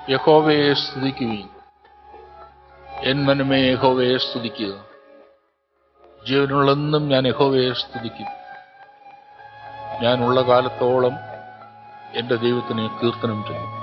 യഹോവയെ സ്തുതിക്കുവിൻ എൻ മനമേ യഹോവയെ സ്തുതിക്കുക ജീവനുള്ളെന്നും ഞാൻ യഹോവയെ സ്തുതിക്കും ഞാനുള്ള കാലത്തോളം എൻ്റെ ദൈവത്തിന് കീർത്തനം ചെയ്യും